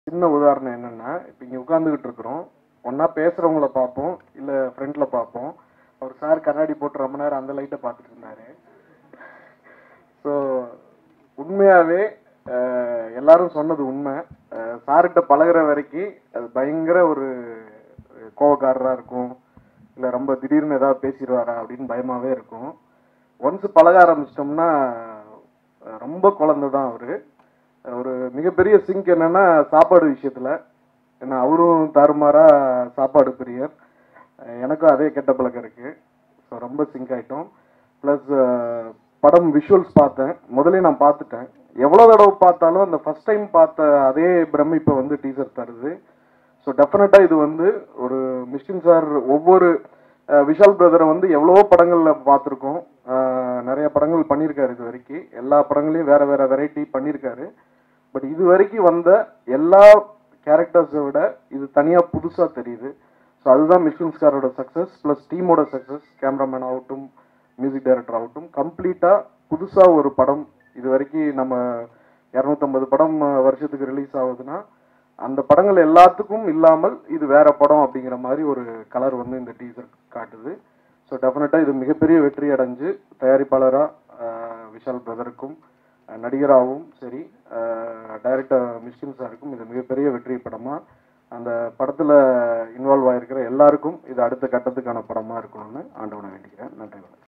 சின்ன உதாரணம் என்னன்னா இப்போ இங்கே உட்காந்துக்கிட்டு இருக்கிறோம் ஒன்றா பேசுகிறவங்கள பார்ப்போம் இல்லை ஃப்ரண்ட்டில் பார்ப்போம் அவர் சார் கண்ணாடி போட்டு ரொம்ப நேரம் அந்த லைட்டை பார்த்துட்டு இருந்தாரு ஸோ உண்மையாகவே எல்லாரும் சொன்னது உண்மை அஹ், சார்கிட்ட பழகுற வரைக்கும் அது பயங்கர ஒரு கோவக்காரராக இருக்கும் இல்லை ரொம்ப திடீர்னு ஏதாவது பேசிடுவாரா அப்படின்னு பயமாகவே இருக்கும் ஒன்ஸ் பழக ஆரம்பிச்சிட்டோம்னா அஹ், ரொம்ப குழந்தை தான் அவர் ஒரு மிகப்பெரிய சிங்க் என்னன்னா சாப்பாடு விஷயத்துல ஏன்னா அவரும் தாறுமாறா சாப்பாடு பிரியர் அஹ் எனக்கும் அதே கெட்ட பழக்கம் இருக்கு ஸோ ரொம்ப சிங்க் ஆயிட்டோம் ப்ளஸ் படம் விஷுவல்ஸ் பார்த்தேன் முதல்ல நான் பார்த்துட்டேன் எவ்வளோ தடவை பார்த்தாலும் அந்த ஃபர்ஸ்ட் டைம் பார்த்த அதே பிரமிப்பை வந்து டீசர் தருது ஸோ டெஃபினட்டாக இது வந்து ஒரு மிஷ்கின் சார் ஒவ்வொரு அஹ், விஷால் பிரதரை வந்து எவ்வளவோ படங்களில் பார்த்துருக்கோம் அஹ், நிறைய படங்கள் பண்ணியிருக்காரு இது வரைக்கும் எல்லா படங்களையும் வேற வேற வெரைட்டி பண்ணியிருக்காரு பட் இது வரைக்கும் வந்த எல்லா கேரக்டர்ஸை விட இது தனியாக புதுசாக தெரியுது ஸோ அதுதான் மிஷ்கின் சாரோட சக்ஸஸ் ப்ளஸ் டீமோட சக்ஸஸ் கேமராமேன் ஆகட்டும் மியூசிக் டைரக்டர் ஆகட்டும் கம்ப்ளீட்டாக புதுசாக ஒரு படம் இது வரைக்கும் நம்ம இரநூத்தம்பது படம் அஹ், வருஷத்துக்கு ரிலீஸ் ஆகுதுன்னா அந்த படங்கள் எல்லாத்துக்கும் இல்லாமல் இது வேற படம் அப்படிங்கிற மாதிரி ஒரு கலர் வந்து இந்த டீசர் காட்டுது ஸோ டெஃபினட்டாக இது மிகப்பெரிய வெற்றி அடைஞ்சு தயாரிப்பாளராக விஷால் பிரதருக்கும் அஹ், நடிகராகவும் சரி டைரக்டர் மிஷ்கின் சாருக்கும் இது மிகப்பெரிய வெற்றி படமாக அந்த படத்தில் இன்வால்வ் ஆகிருக்கிற எல்லாருக்கும் இது அடுத்த கட்டத்துக்கான படமாக இருக்கணும்னு ஆண்டவனை வேண்டிக்கிறேன் நன்றி வணக்கம்